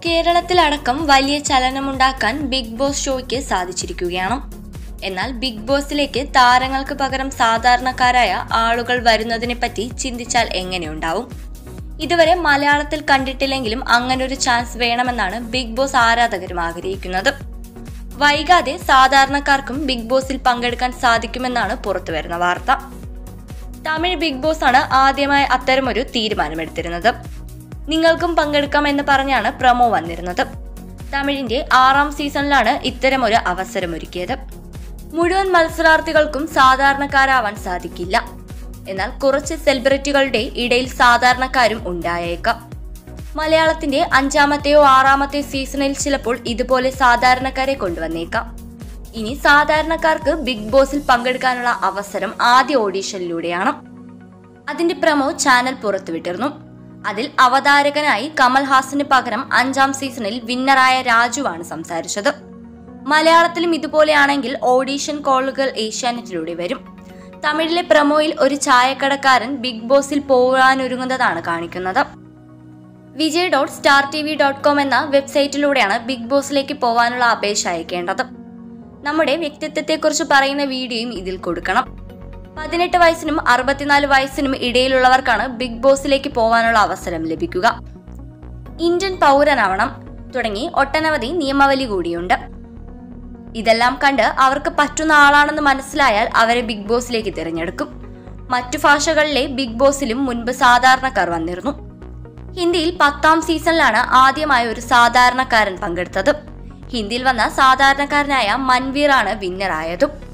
കേരളത്തിലടക്കം വലിയ ചലനമുണ്ടാക്കാൻ big boss ഷോയ്ക്ക് സാധിച്ചിരിക്കുകയാണ് എന്നാൽ ബിഗ് ബോസിലേക്ക് താരങ്ങൾക്ക് പകരം സാധാരണക്കാരായ ആളുകൾ വരുന്നതിനെപ്പറ്റി ചിന്തിച്ചാൽ എങ്ങനെയുണ്ടാവും ഇതുവരെ മലയാളത്തിൽ കണ്ടിട്ടില്ലെങ്കിലും അങ്ങനൊരു ചാൻസ് വേണമെന്നാണ് ബിഗ് ബോസ് ആരാധകരും ആഗ്രഹിക്കുന്നത് വൈകാതെ സാധാരണക്കാർക്കും ബിഗ് ബോസിൽ പങ്കെടുക്കാൻ സാധിക്കുമെന്നാണ് പുറത്തുവരുന്ന വാർത്ത തമിഴ് ബിഗ് ബോസ് ആണ് ആദ്യമായി അത്തരമൊരു തീരുമാനമെടുത്തിരുന്നത് നിങ്ങൾക്കും പങ്കെടുക്കാം എന്ന് പറഞ്ഞാണ് പ്രമോ വന്നിരുന്നത് തമിഴിന്റെ ആറാം സീസണിലാണ് ഇത്തരമൊരു അവസരമൊരുക്കിയത് മുഴുവൻ മത്സരാർത്ഥികൾക്കും സാധാരണക്കാരാവാൻ സാധിക്കില്ല എന്നാൽ കുറച്ച് സെലിബ്രിറ്റികളുടെ ഇടയിൽ സാധാരണക്കാരും ഉണ്ടായേക്കാം മലയാളത്തിന്റെ അഞ്ചാമത്തെയോ ആറാമത്തെ സീസണിൽ ചിലപ്പോൾ ഇതുപോലെ സാധാരണക്കാരെ കൊണ്ടുവന്നേക്കാം ഇനി സാധാരണക്കാർക്ക് ബിഗ് ബോസിൽ പങ്കെടുക്കാനുള്ള അവസരം ആദ്യ ഓഡീഷനിലൂടെയാണ് അതിന്റെ പ്രമോ ചാനൽ പുറത്തുവിട്ടിരുന്നു അതിൽ അവതാരകനായി കമൽ ഹാസന് പകരം അഞ്ചാം സീസണിൽ വിന്നറായ രാജുവാണ് സംസാരിച്ചത് മലയാളത്തിലും ഇതുപോലെയാണെങ്കിൽ ഓഡീഷൻ കോളുകൾ ഏഷ്യാനെറ്റിലൂടെ വരും തമിഴിലെ പ്രമോയിൽ ഒരു ചായക്കടക്കാരൻ ബിഗ് ബോസിൽ പോകാനൊരുങ്ങുന്നതാണ് കാണിക്കുന്നത് Vijay dot star T V dot com എന്ന വെബ്സൈറ്റിലൂടെയാണ് ബിഗ് ബോസിലേക്ക് പോകാനുള്ള അപേക്ഷ അയക്കേണ്ടത് നമ്മുടെ വ്യക്തിത്വത്തെക്കുറിച്ച് പറയുന്ന വീഡിയോയും ഇതിൽ കൊടുക്കണം പതിനെട്ട് വയസ്സിനും അറുപത്തിനാല് വയസ്സിനും ഇടയിലുള്ളവർക്കാണ് ബിഗ് ബോസിലേക്ക് പോകാനുള്ള അവസരം ലഭിക്കുക ഇന്ത്യൻ പൗരനാവണം തുടങ്ങി ഒട്ടനവധി നിയമാവലി കൂടിയുണ്ട് ഇതെല്ലാം കണ്ട് അവർക്ക് പറ്റുന്ന ആളാണെന്ന് മനസ്സിലായാൽ അവരെ ബിഗ് ബോസിലേക്ക് തിരഞ്ഞെടുക്കും മറ്റു ഭാഷകളിലെ ബിഗ് ബോസിലും മുൻപ് സാധാരണക്കാർ വന്നിരുന്നു ഹിന്ദിയിൽ പത്താം സീസണിലാണ് ആദ്യമായി ഒരു സാധാരണക്കാരൻ പങ്കെടുത്തത് ഹിന്ദിയിൽ വന്ന സാധാരണക്കാരനായ മൻവീർ ആണ് വിന്നറായതും